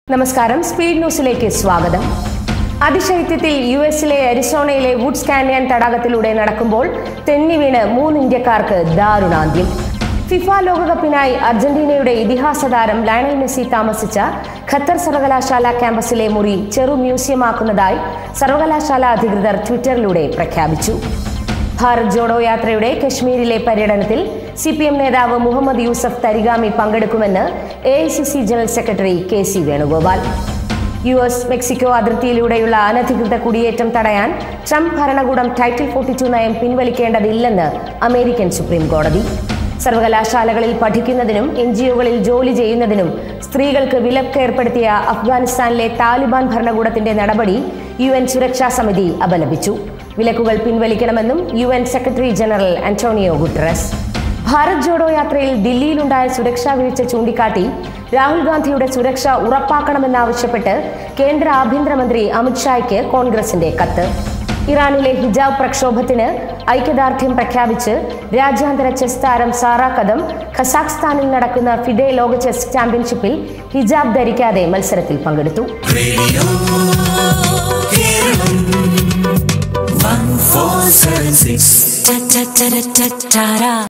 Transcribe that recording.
നമസ്കാരം സ്പീഡ് ന്യൂസിലേക്ക് സ്വാഗതം അതിശൈത്യത്തിൽ യു എസിലെ അരിസോണയിലെ വുഡ്സ് കാന്യൻ തടാകത്തിലൂടെ നടക്കുമ്പോൾ തെന്നി വീണ് മൂന്ന് ഇന്ത്യക്കാർക്ക് ദാരുണാന്ത്യം ഫിഫ ലോകകപ്പിനായി അർജന്റീനയുടെ ഇതിഹാസ താരം ലയണൽ മെസ്സി താമസിച്ച ഖത്തർ സർവകലാശാല ക്യാമ്പസിലെ മുറി ചെറു മ്യൂസിയമാക്കുന്നതായി സർവകലാശാല അധികൃതർ ട്വിറ്ററിലൂടെ പ്രഖ്യാപിച്ചു ഭാരത് ജോഡോ യാത്രയുടെ കശ്മീരിലെ പര്യടനത്തിൽ സി പി എം നേതാവ് മുഹമ്മദ് യൂസഫ് തരിഗാമി പങ്കെടുക്കുമെന്ന് A I C C general secretary K C Venugopal U S Mexico അതിർത്തിയിലൂടെയുള്ള അനധികൃത കുടിയേറ്റം തടയാൻ ട്രംപ് ഭരണകൂടം ടൈറ്റിൽ ഫോർട്ടി ടു നയം പിൻവലിക്കേണ്ടതില്ലെന്ന് അമേരിക്കൻ സുപ്രീം കോടതി സർവകലാശാലകളിൽ പഠിക്കുന്നതിനും എൻ ജി ഒകളിൽ ജോലി ചെയ്യുന്നതിനും സ്ത്രീകൾക്ക് വിലക്ക് ഏർപ്പെടുത്തിയ അഫ്ഗാനിസ്ഥാനിലെ താലിബാൻ ഭരണകൂടത്തിന്റെ നടപടി യു എൻ സുരക്ഷാ സമിതി അപലപിച്ചു വിലക്കുകൾ പിൻവലിക്കണമെന്നും U N secretary general Antonio Guterres Bharat Jodo യാത്രയിൽ ദില്ലിയിലുണ്ടായ സുരക്ഷാ വീഴ്ച ചൂണ്ടിക്കാട്ടി രാഹുൽ ഗാന്ധിയുടെ സുരക്ഷ ഉറപ്പാക്കണമെന്നാവശ്യപ്പെട്ട് കേന്ദ്ര ആഭ്യന്തരമന്ത്രി അമിത്ഷായ്ക്ക് കോൺഗ്രസിന്റെ കത്ത് ഇറാനിലെ ഹിജാബ് പ്രക്ഷോഭത്തിന് ഐക്യദാർഢ്യം പ്രഖ്യാപിച്ച് രാജ്യാന്തര ചെസ് താരം സാറ കദം ഖസാഖ്സ്ഥാനിൽ നടക്കുന്ന ഫിഡെ ലോക ചെസ് ചാമ്പ്യൻഷിപ്പിൽ ഹിജാബ് ധരിക്കാതെ മത്സരത്തിൽ പങ്കെടുത്തു Radio Kerala 1476. Ta ta ta ta ta ta.